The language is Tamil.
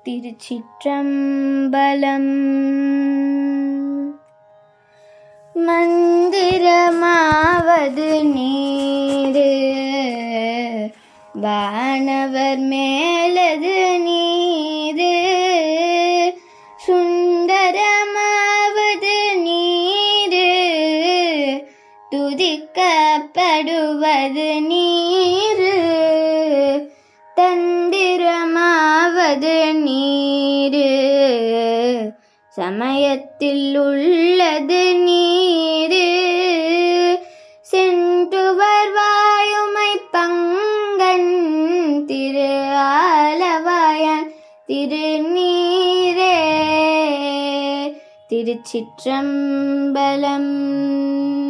திருச்சிற்றம்பலம் மந்திரமாவது நீரு வானவர் மேலது நீரு சுந்தரமாவது நீரு துதிக்கப்படுவது நீரு தந்திரமாவது நீரு சமயத்தில் உள்ளது நீரு சென்றுவர் வாயுமை பங்கன் திரு ஆலவாயன் திருநீரே திருச்சிற்றம்பலம்